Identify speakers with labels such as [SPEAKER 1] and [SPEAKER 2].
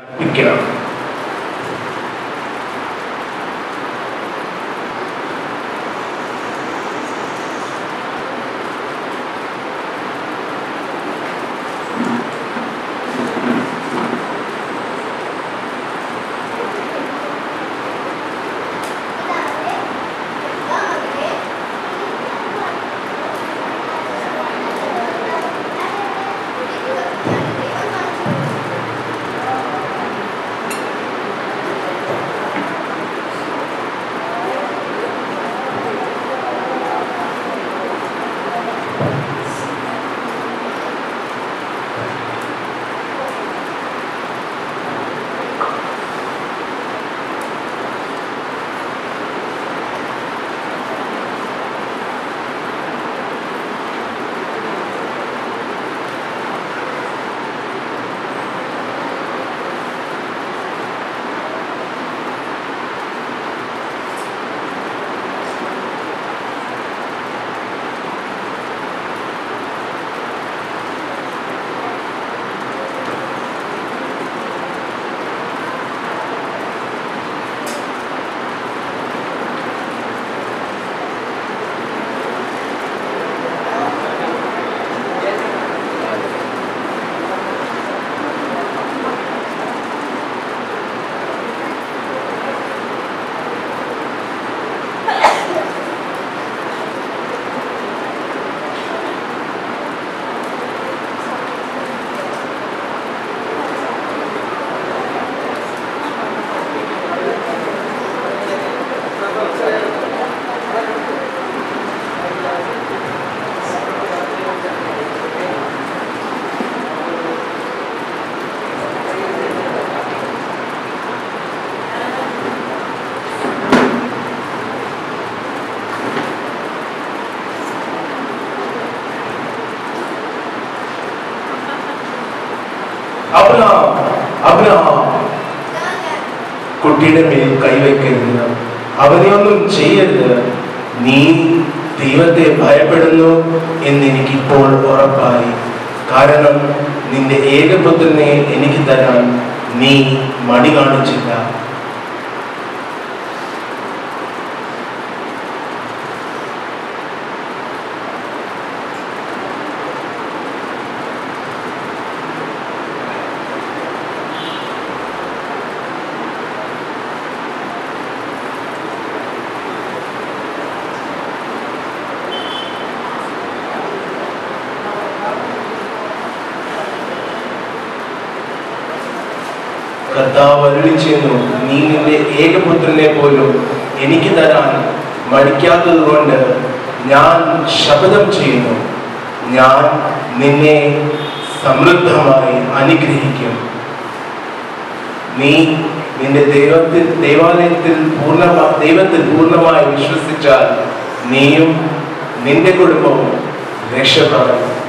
[SPEAKER 1] അർപ്പിക്കണം Abraham Abraham കുട്ടിയുടെ മേൽ കൈവയ്ക്കരുത് അവനെ ഒന്നും ചെയ്യരുത് നീ ദൈവത്തെ ഭയപ്പെടുന്നു എന്ന് എനിക്കിപ്പോൾ ഉറപ്പായി കാരണം നിന്റെ ഏകപുത്രനെ എനിക്ക് തരാൻ നീ മടി കാണിച്ചില്ല കർത്താവ് അരുളി ചെയ്യുന്നു നീ നിന്റെ ഏകപുത്രനെ പോലും എനിക്ക് തരാൻ മടിക്കാത്തത് കൊണ്ട് ഞാൻ ശപഥം ചെയ്യുന്നു ഞാൻ നിന്നെ സമൃദ്ധമായി അനുഗ്രഹിക്കും നീ നിന്റെ ദൈവത്തിൽ ദൈവാലയത്തിൽ പൂർണ്ണ ദൈവത്തിൽ പൂർണ്ണമായി വിശ്വസിച്ചാൽ നീയും നിന്റെ കുടുംബവും രക്ഷപ്പെടും